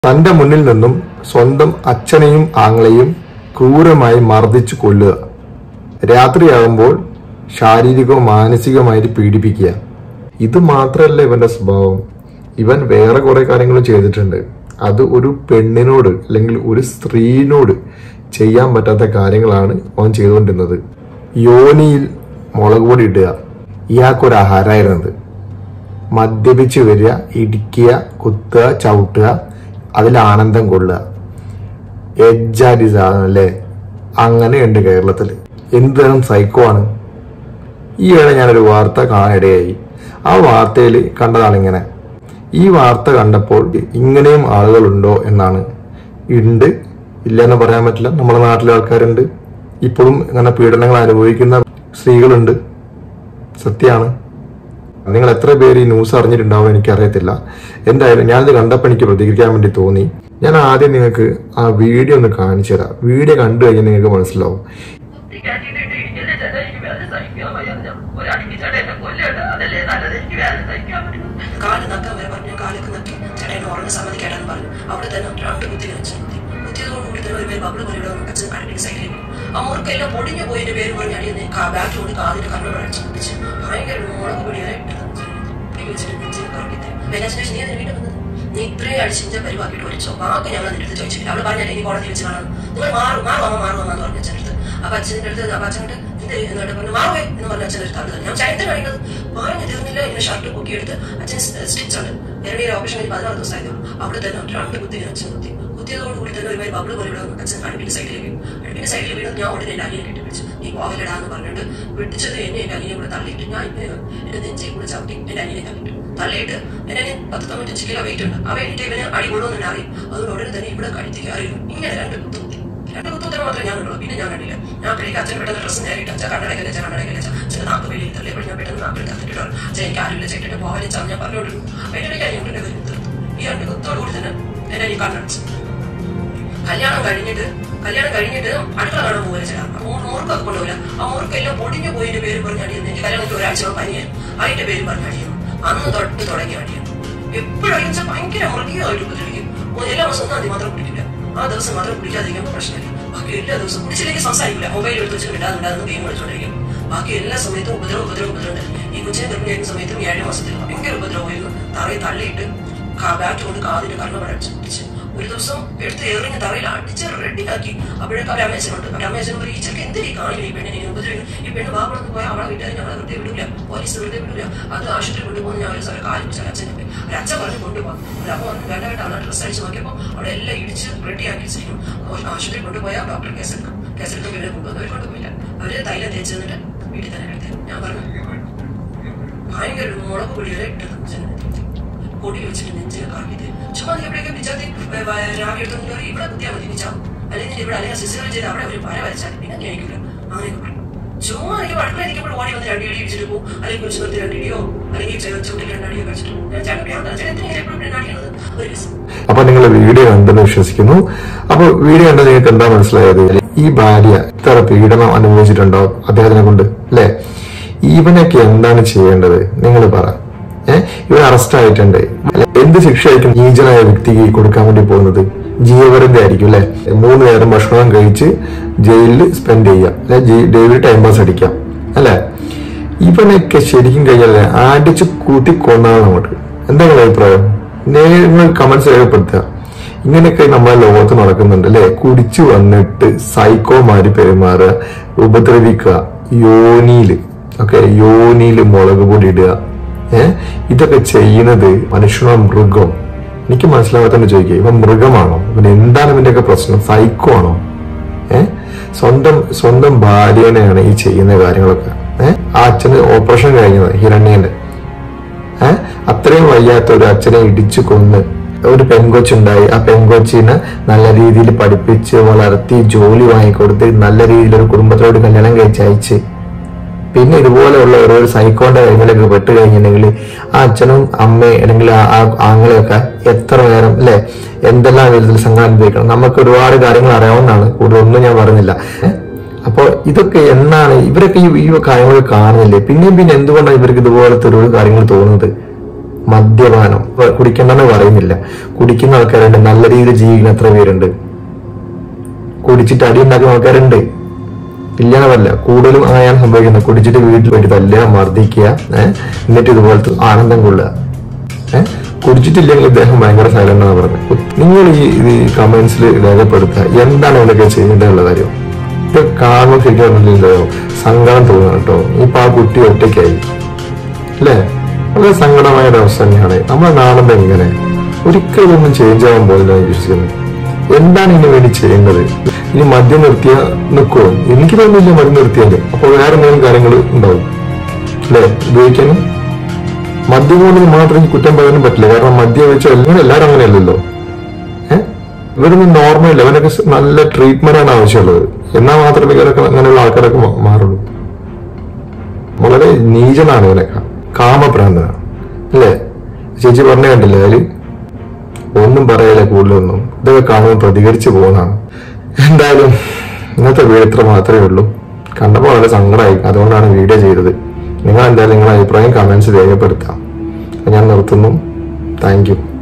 തന്റെ മുന്നിൽ നിന്നും സ്വന്തം അച്ഛനെയും ആങ്ങളെയും ക്രൂരമായി മർദ്ദിച്ചു കൊല്ലുക രാത്രിയാകുമ്പോൾ ശാരീരികവും മാനസികമായിട്ട് പീഡിപ്പിക്കുക ഇത് മാത്രമല്ല ഇവന്റെ സ്വഭാവം ഇവൻ വേറെ കുറെ കാര്യങ്ങൾ ചെയ്തിട്ടുണ്ട് അത് ഒരു പെണ്ണിനോട് അല്ലെങ്കിൽ ഒരു സ്ത്രീനോട് ചെയ്യാൻ പറ്റാത്ത കാര്യങ്ങളാണ് അവൻ ചെയ്തുകൊണ്ടിരുന്നത് യോനിയിൽ മുളക് പൊടി ഇടുക ഇയാൾക്കൊരു ആഹാരമായിരുന്നത് മദ്യപിച്ച് വരിക ഇടിക്കുക കുത്തുക ചവിട്ടുക അതിൽ ആനന്ദം കൊള്ളുക എജ്ജാതി സാധനം അല്ലേ അങ്ങനെയുണ്ട് കേരളത്തിൽ എന്തുതരം സൈക്കോ ആണ് ഈയിടെ ഞാനൊരു വാർത്ത കാണാനിടയായി ആ വാർത്തയിൽ കണ്ടതാണ് ഇങ്ങനെ ഈ വാർത്ത കണ്ടപ്പോൾ ഇങ്ങനെയും ആളുകളുണ്ടോ എന്നാണ് ഉണ്ട് ഇല്ല എന്ന് പറയാൻ പറ്റില്ല നമ്മുടെ നാട്ടിലെ ആൾക്കാരുണ്ട് ഇപ്പോഴും ഇങ്ങനെ പീഡനങ്ങൾ അനുഭവിക്കുന്ന സ്ത്രീകളുണ്ട് സത്യമാണ് നിങ്ങൾ എത്ര പേര് ഈ ന്യൂസ് അറിഞ്ഞിട്ടുണ്ടാവും എനിക്കറിയത്തില്ല എന്തായാലും ഞാനിത് കണ്ടപ്പോൾ എനിക്ക് പ്രതികരിക്കാൻ വേണ്ടി തോന്നി ഞാൻ ആദ്യം നിങ്ങൾക്ക് ആ വീഡിയോ ഒന്ന് കാണിച്ചു തരാം വീഡിയോ കണ്ടു കഴിഞ്ഞാൽ നിങ്ങൾക്ക് മനസ്സിലാവും കണ്ടിട്ട് ഇങ്ങനെ ചേട്ടാ എനിക്ക് വേദന സഹിക്കാൻ വയ്യ ഞാൻ ഒരാൾക്ക് ചേട്ടാ എന്നെ കൊല്ലണ്ട അതല്ലേ നല്ലത് എനിക്ക് വേദന സഹിക്കാൻ പറ്റും കാല് നക്കാൻ വരെ പറഞ്ഞു കാലൊക്കെ നക്കി ചേട്ടൻ ഉറങ്ങി സമ്മതിക്കേടാന്ന് പറഞ്ഞു അവിടെ തന്നെ രണ്ട് കുത്തി വെച്ചു കുത്തി കുത്തിയതോടുകൂടി തന്നെ ഒരു പേര് ബബിൾ പോലെ ഇവിടെ അച്ഛൻ കണ്ടിട്ട് സൈഡിൽ ആ മുറുക്കെല്ലാം പൊടിഞ്ഞു പോയതിന്റെ പേര് പറഞ്ഞ് അടിയെന്ന് ബാക്കി കൊണ്ട് കാതിന്റെ കണ്ണു അടിച്ചു കുടിച്ച് ഭയങ്കര മുളക് പിടിയായിട്ട് വെച്ചിട്ട് നെഞ്ചിൽ കറക്കിട്ട് വെനാശേഷം നീ അതിന് വീണ്ടും വന്നത് നീ ഇത്രയും അടിച്ചിന്റെ പരിവാക്കിയിട്ട് ഒഴിച്ചോ ബാക്കി ഞങ്ങൾ നിന്റെ അടുത്ത് ചോദിച്ചില്ല അവള് പറഞ്ഞില്ല ഇനി കോടതി വെച്ച് കാണാം നിങ്ങൾ മാറും മാറും അമ്മ മാറും അമ്മ എന്ന് പറഞ്ഞു അച്ഛൻ്റെ അടുത്ത് അപ്പൊ അച്ഛൻ്റെ അടുത്ത് അപ്പൊ അച്ഛൻ്റെ എന്ത് എന്നിട്ട് പറഞ്ഞു മാറുവേ എന്ന് പറഞ്ഞ അച്ഛൻ്റെ അടുത്ത് അവിടെ ഞാൻ ചരിത്രം കാണിക്കുന്നത് പറഞ്ഞു തീർന്നില്ല ഇങ്ങനെ ഷർട്ട് പൊക്കിയെടുത്ത് അച്ഛൻ സ്റ്റിച്ച് ഉണ്ട് വേറെ ഓപ്പറേഷൻ കഴിഞ്ഞ് പതിനാറ് ദിവസമായിരുന്നു അവിടെ തന്നെ രണ്ട് കുത്തി അച്ഛൻ കുത്തി കുത്തിയതോടുകൂടി തന്നെ ഒരുമാതിരി ബബിൾ പോലെ ഇവിടെ വന്നു. അച്ഛൻ അടുപ്പിന്റെ സൈഡിൽ വീണു അടുപ്പിന്റെ സൈഡിൽ വീണത് ഞാൻ ഉടനെ എൻ്റെ അനിയനെ കെട്ടി പിടിച്ചു നീ പോകലടാന്ന് പറഞ്ഞിട്ട് പിടിച്ചത് എന്നെ എൻ്റെ അനിയനെ കൂടെ തള്ളിയിട്ട് ഞാൻ ഇങ്ങനെ എൻ്റെ നെഞ്ചിൽ കൂടെ ചവിട്ടി എൻ്റെ അനിയനെ തള്ളിട്ടു തള്ളിയിട്ട് എൻ്റെ അനിയൻ പത്ത് തൊണ്ണൂറ്റഞ്ച് കിലോ വെയിറ്റ് ഉണ്ട് അവ എണീറ്റ് ഇവന് അടി കൊള്ളുമെന്ന് അറിയും അതുകൊണ്ട് ഉടനെ തന്നെ ഇവിടെ കഴുത്തി കയറിയും ഇങ്ങനെ രണ്ട് കുത്തു കുത്തി രണ്ട് കുത്തുത്തരം മാത്രമേ ഞാൻ കണ്ടുള്ളൂ പിന്നെ ഞാൻ കണ്ടില്ല ഞാൻ അപ്പോഴേക്ക് അച്ഛൻ പെട്ടെന്ന് ഡ്രസ്സ് നേരിട്ട് അച്ഛൻ കണ്ണടക്കല്ല അച്ഛൻ കണ്ണടക്കല്ല അച്ഛൻ നാക്ക് വെളിയിൽ തള്ളിയപ്പോൾ ഞാൻ പെട്ടെന്ന് നാക്കിൽ കത്തിട്ടിട്ടോ അച്ഛൻ എനിക്ക് ആരുമില്ല ചേട്ടൻ്റെ പോകാൻ ഞാൻ പറഞ്ഞോണ്ടിരുന്നു അതിൻ്റെ ഇടയ്ക്ക് അനിയൻ്റെ കാര്യം തീർത്തു ഈ രണ്ട് കുത്തോട് കൂടി തന്നെ എന്നെ ഈ കണ്ണടച്ചു കല്യാണം കഴിഞ്ഞിട്ട് കല്യാണം കഴിഞ്ഞിട്ട് അടുക്കള കാണാൻ പോകില്ല ചേട്ടാ മുറുക്കൊക്കെ കൊണ്ടുപോകില്ല ആ മുറുക്കെല്ലാം പൊടിഞ്ഞു പോയതിന്റെ പേര് പറഞ്ഞ് അടിയുന്നു എനിക്ക് കല്യാണത്തിൽ ഒരാഴ്ച പനിയാൻ അതിന്റെ പേര് പറഞ്ഞ് അടിയുന്നു അന്ന് തൊട്ട് തുടങ്ങി അടിയുന്നു എപ്പോഴും അടിച്ചാൽ ഭയങ്കര മൃഗീയമായിട്ട് ഉപദ്രവിക്കും ഓ, എല്ലാ ദിവസവും ഒന്നും ആദ്യം മാത്രം കുടിക്കില്ല ആ ദിവസം മാത്രം കുടിക്കാതിരിക്കുമ്പോൾ പ്രശ്നമില്ല ബാക്കി എല്ലാ ദിവസവും കുടിച്ചില്ലെങ്കിൽ സംസാരിക്കില്ല മൊബൈൽ എടുത്ത് വെച്ച് വിടാതുണ്ടാകുന്ന ഗെയിം കളിച്ചുകൊണ്ടിരിക്കും ബാക്കി എല്ലാ സമയത്തും ഉപദ്രവം ഉപദ്രവം ഉപദ്രവം തന്നെ ഈ കൊച്ചിനെ ഗർഭിണിയായിരുന്ന സമയത്തും ഈ ഏഴ് മാസത്തിൽ ഭയങ്കര ഉപദ്രവമായിരുന്നു തറയിൽ തള്ളിയിട്ട് ബാറ്റ് കൊണ്ട് കാതിന്റെ കർണം അടിച്ച് പിടിച്ച് ഒരു ദിവസം എടുത്ത് എറിഞ്ഞ് തറയിൽ അടിച്ച് റെഡിയാക്കി അപ്പോഴേക്ക് അവർ അമ്മേച്ചനുണ്ട് അവർ അമ്മേച്ചൻ പറയും ഈ ചെറുക്ക് എന്തിനീ കാണില്ല ഈ പെണ്ണിനെ ഇങ്ങനെ ഉപദ്രവിക്കും ഈ പെണ്ണ് വാപ്പളത്ത് പോയാൽ അവളെ വീട്ടുകാരെ ഞങ്ങളെ വെറുതെ വിടില്ല പോലീസ് വെറുതെ വിടില്ല അത് ആശുപത്രി കൊണ്ടുപോകുന്ന ഞാൻ ഒരു സ്ഥലം കാലം വെച്ചാൽ അച്ഛനെ പോയി ഒരു അച്ഛൻ പറഞ്ഞ് കൊണ്ടുപോകാം ഒരു അമ്മ വന്ന് വേണ്ട വേണ്ട അവളെ ഡ്രസ്സ് അടിച്ച് നോക്കിയപ്പോൾ അവിടെ എല്ലാം ഇടിച്ച് റെഡിയാക്കി വെച്ചിരിക്കും ആശുപത്രി കൊണ്ടുപോയാൽ ഡോക്ടർ കേസെടുക്കും കേസെടുക്കും ഇവരെ കൊണ്ടുവന്ന് അവർ കൊണ്ടുപോയില്ല അവര് തൈലം തേച്ച് തന്നിട്ട് വീട്ടിൽ തന്നെ കിടത്തി ഞാൻ പറഞ്ഞു ഭയങ്കര ഒരു മുളക് പൊടി വരെ ഇട്ടത് അച്ഛനെ പൊടി വെച്ചിട്ട് നെഞ്ചിൽ കറക്കിട്ട് ചുമ്മാ നീ എവിടെയൊക്കെ പിച്ചാത്തി രാവിലെ എടുത്തു കയറി ഇവിടെ കുത്തിയാൽ മതി പിച്ചാ അല്ലെങ്കിൽ ഇവിടെ അല്ലെങ്കിൽ സിസ്റ്റർ ചെയ്ത് അവിടെ ഒരു വര വരച്ചാൽ പിന്നെ ഞാൻ എനിക്കില്ല അങ്ങനെ പറയും ചുമ്മാ എനിക്ക് അടുക്കള ഇരിക്കുമ്പോൾ ഓടി വന്ന് രണ്ടടി അടിച്ചിട്ട് പോകും അല്ലെങ്കിൽ കുറിച്ച് നിർത്തി രണ്ടടിയോ അല്ലെങ്കിൽ ചുവട്ടിൽ രണ്ടടിയോ കഴിച്ചിട്ട് പോകും ഞാൻ ചേട്ടൻ ചേട്ടൻ എന്തിനാ എപ്പോഴും രണ്ടടിയാണത് ഒരു ദിവസം അപ്പൊ നിങ്ങൾ വീഡിയോ കണ്ടെന്ന് വിശ്വസിക്കുന്നു അപ്പൊ വീഡിയോ കണ്ട നിങ്ങൾക്ക് എന്താ മനസ്സിലായത് ഈ ഭാര്യ ഇത്ര പീഡനം അനുഭവിച്ചിട്ടുണ്ടോ അദ്ദേഹത്തിനെ കൊണ്ട് അല്ലെ ഇവനൊക്കെ എന്താണ് ചെയ്യേണ്ടത് നിങ്ങൾ പറ ഏഹ് ഇവൻ അറസ്റ്റ് ആയിട്ടുണ്ട് എന്ത് ശിക്ഷയായിരിക്കും നീചനായ വ്യക്തിക്ക് കൊടുക്കാൻ വേണ്ടി പോകുന്നത് ജീവപര്യന്ത ആയിരിക്കും അല്ലെ മൂന്ന് നേരം ഭക്ഷണം കഴിച്ച് ജയിലിൽ സ്പെൻഡ് ചെയ്യാം അല്ലെ ഡെയിലി ടൈം പാസ് അടിക്കാം അല്ലെ ഇവനൊക്കെ ശരിക്കും കഴിഞ്ഞാൽ അടിച്ച് കൂട്ടി കൊന്നാണ് അങ്ങോട്ട് എന്താ നിങ്ങളുടെ അഭിപ്രായം നിങ്ങൾ കമന്റ്സ് രേഖപ്പെടുത്തുക ഇങ്ങനെയൊക്കെ നമ്മളെ ലോകത്ത് നടക്കുന്നുണ്ട് അല്ലെ കുടിച്ചു വന്നിട്ട് സൈക്കോമാര് പെരുമാറുക ഉപദ്രവിക്കുക യോനിയില് ഓക്കെ യോനിയില് മുളക് പൊടി ഇടുക ഏഹ് ഇതൊക്കെ ചെയ്യുന്നത് മനുഷ്യനോ മൃഗം എനിക്ക് മനസ്സിലാവാത്തോണ്ട് ചോദിക്കുക ഇവൻ മൃഗമാണോ ഇവൻ എന്താണ് ഇവന്റെയൊക്കെ പ്രശ്നം സൈക്കോ ആണോ ഏഹ് സ്വന്തം സ്വന്തം ഭാര്യനെയാണ് ഈ ചെയ്യുന്ന കാര്യങ്ങളൊക്കെ ഏഹ് ആ അച്ഛന് ഓപ്പറേഷൻ കഴിഞ്ഞത് ഹിരണ്യന്റെ ഏഹ് അത്രയും വയ്യാത്ത ഒരു അച്ഛനെ ഇടിച്ചു കൊന്ന് ഒരു പെൺകൊച്ചുണ്ടായി ആ പെൺകൊച്ചിനെ നല്ല രീതിയിൽ പഠിപ്പിച്ച് വളർത്തി ജോലി വാങ്ങിക്കൊടുത്ത് നല്ല രീതിയിൽ ഒരു കുടുംബത്തോട് കല്യാണം കഴിച്ച് അയച്ച് പിന്നെ ഇതുപോലെയുള്ള ഓരോ സൈക്കോന്റെ കൈകളിലൊക്കെ പെട്ട് കഴിഞ്ഞിട്ടുണ്ടെങ്കിൽ ആ അച്ഛനും അമ്മയും അല്ലെങ്കിൽ ആ ആ ആങ്ങളെയൊക്കെ എത്ര നേരം അല്ലെ എന്തെല്ലാം വിധത്തിൽ സംഘം അനുഭവിക്കണം നമുക്ക് ഒരുപാട് കാര്യങ്ങൾ അറിയാവുന്നതാണ് കൂടുതലൊന്നും ഞാൻ പറഞ്ഞില്ല ഏഹ് അപ്പോൾ ഇതൊക്കെ എന്നാണ് ഇവരൊക്കെ ഈ ഈ കാര്യങ്ങൾ കാണുന്നില്ലേ പിന്നെയും പിന്നെ എന്തുകൊണ്ടാണ് ഇവർക്ക് ഇതുപോലത്തെ ഒരു കാര്യങ്ങൾ തോന്നുന്നത് മദ്യപാനം ഇപ്പൊ കുടിക്കണ്ടെന്ന് പറയുന്നില്ല കുടിക്കുന്ന ആൾക്കാരുണ്ട് നല്ല രീതിയിൽ ജീവിക്കുന്ന എത്ര പേരുണ്ട് കുടിച്ചിട്ട് അടി ഉണ്ടാക്കുന്ന ആൾക്കാരുണ്ട് ഇല്ലാന്നല്ല കൂടുതലും അങ്ങനെയാണ് സംഭവിക്കുന്നത് കുടിച്ചിട്ട് വീട്ടിൽ പോയിട്ട് തല്ലുക മർദ്ദിക്കുക ഏഹ് എന്നിട്ട് ഇതുപോലത്തെ ആനന്ദം കൊള്ളുക ഏഹ് കുടിച്ചിട്ടില്ലെങ്കിൽ ഇദ്ദേഹം ഭയങ്കര സൈലന്റ് ആണ് പറഞ്ഞത് നിങ്ങൾ ഈ ഇത് കമന്റ്സിൽ രേഖപ്പെടുത്തുക എന്താണ് ഇവനൊക്കെ ചെയ്യേണ്ടതുള്ള കാര്യം ഇത് കാണുമ്പോൾ ശരിക്കും പറഞ്ഞില്ലല്ലോ സങ്കടം തോന്നുന്നു കേട്ടോ ഇപ്പൊ ആ കുട്ടി ഒറ്റയ്ക്കായി അല്ലേ വളരെ സങ്കടമായ ഒരു അവസ്ഥ തന്നെയാണ് നമ്മുടെ നാടെന്താ ഇങ്ങനെ ഒരിക്കലും ഒന്നും ചേഞ്ച് ആവാൻ പോകില്ല എന്ന് വിശ്വസിക്കുന്നു എന്താണ് ഇതിനു വേണ്ടി ചെയ്യേണ്ടത് ഇനി മദ്യം നിർത്തിയ നിൽക്കുമോ എനിക്ക് തോന്നുന്നില്ല മദ്യം നിർത്തിയാല് അപ്പൊ വേറെ എന്തെങ്കിലും കാര്യങ്ങൾ ഉണ്ടാവും അല്ലേ ഉപയോഗിക്കാനും മദ്യം കൊണ്ട് മാത്രം ഈ കുറ്റം പറയാനും പറ്റില്ല കാരണം മദ്യം വെച്ച എല്ലാവരും എല്ലാവരും അങ്ങനെയല്ലല്ലോ ഏഹ് ഇവരൊന്നും നോർമൽ അല്ല ഇവരൊക്കെ സ് നല്ല ട്രീറ്റ്മെന്റ് ആണ് ആവശ്യമുള്ളത് എന്നാൽ മാത്രമേ ഇവരൊക്കെ അങ്ങനെയുള്ള ആൾക്കാരൊക്കെ മാ- മാറുള്ളൂ വളരെ നീചനാണ് ഇവനൊക്കെ കാമഭ്രാന്തനാണ് അല്ലേ ചേച്ചി പറഞ്ഞ കണ്ടില്ലേ അതില് ഒന്നും പറയല കൂടുതലൊന്നും ഇതൊക്കെ കാണുമ്പോൾ പ്രതികരിച്ചു പോകുന്നതാണ് എന്തായാലും ഇന്നത്തെ വീഡിയോ ഇത്ര മാത്രമേ ഉള്ളൂ കണ്ടപ്പോൾ വളരെ സങ്കടമായി അതുകൊണ്ടാണ് വീഡിയോ ചെയ്തത് നിങ്ങൾ എന്തായാലും നിങ്ങളുടെ അഭിപ്രായം കമന്റ്സ് രേഖപ്പെടുത്താം ഞാൻ നിർത്തുന്നു താങ്ക് യു